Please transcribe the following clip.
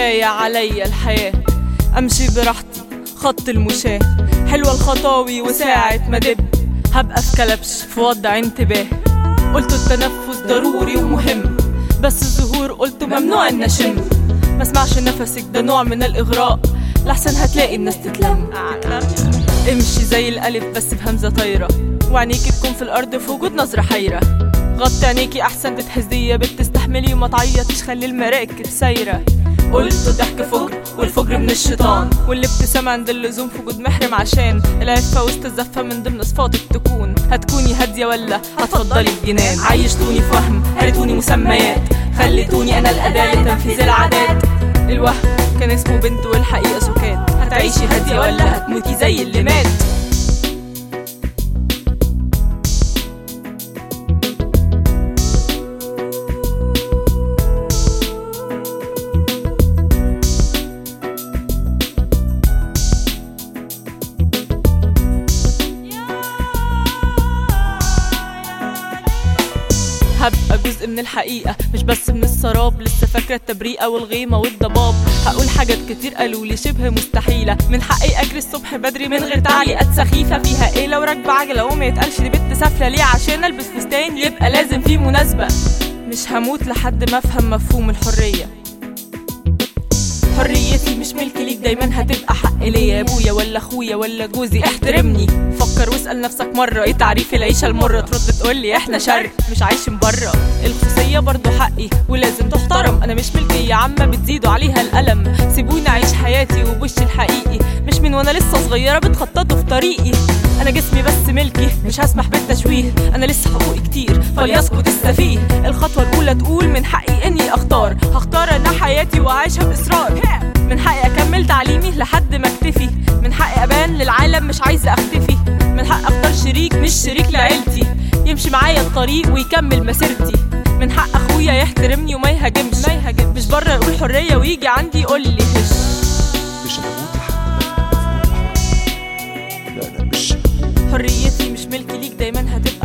كفاية عليا الحياة امشي براحتي خط المشاة حلوة الخطاوي وساعة ما دب هبقى في كلبش في وضع انتباه قلت التنفس ضروري ومهم بس الظهور قلت ممنوع ان اشم ما اسمعش نفسك ده نوع من الاغراء لحسن هتلاقي الناس تتلم امشي زي الالف بس بهمزه طايره وعينيكي تكون في الارض في وجود نظره حيره غطي عينيكي احسن تتهزي يا بنت تستحملي وما تعيطيش خلي المراكب سايره قلت ضحك فجر والفجر من الشيطان والابتسامة عند اللزوم في وجود محرم عشان العفة وسط الزفة من ضمن صفاتك تكون هتكوني هادية ولا هتفضلي الجنان عيشتوني في وهم هرتوني مسميات خليتوني انا الأداة لتنفيذ العادات الوهم كان اسمه بنت والحقيقة سكات هتعيشي هادية ولا هتموتي زي اللي مات هبقى جزء من الحقيقة مش بس من السراب لسه فاكرة التبريئة والغيمة والضباب هقول حاجات كتير قالوا لي شبه مستحيلة من حقي أجري الصبح بدري من غير تعليقات سخيفة فيها إيه لو راكبة عجلة وما يتقالش دي بنت سافلة ليه عشان ألبس فستان يبقى لازم فيه مناسبة مش هموت لحد ما أفهم مفهوم الحرية حريتي مش ملك ليك دايما هتبقى حق ليا يا ابويا ولا اخويا ولا جوزي احترمني فكر واسال نفسك مره ايه تعريف العيشه المره ترد تقول لي احنا شرق مش عايشين بره الخصوصيه برضو حقي ولازم تحترم انا مش ملكيه عامه بتزيدوا عليها الالم سيبوني اعيش حياتي وبوشي الحقيقي مش من وانا لسه صغيره بتخططوا في طريقي انا جسمي بس ملكي مش هسمح بالتشويه انا لسه حقوقي كتير فليسقط السفيه الخطوه الاولى تقول من حقي اني اختار هختار انا حياتي واعيشها باصرار من حقي اكمل تعليمي لحد ما اكتفي من حقي ابان للعالم مش عايزه اختفي من حقي اختار شريك مش شريك لعيلتي يمشي معايا الطريق ويكمل مسيرتي من حق اخويا يحترمني وما يهاجمش ما يهاجمش مش بره يقول حريه ويجي عندي يقول لي هش مش هموت لحد ما أفهم مفهوم الحرية لا لا مش حريتي مش ملكي ليك دايما هتبقى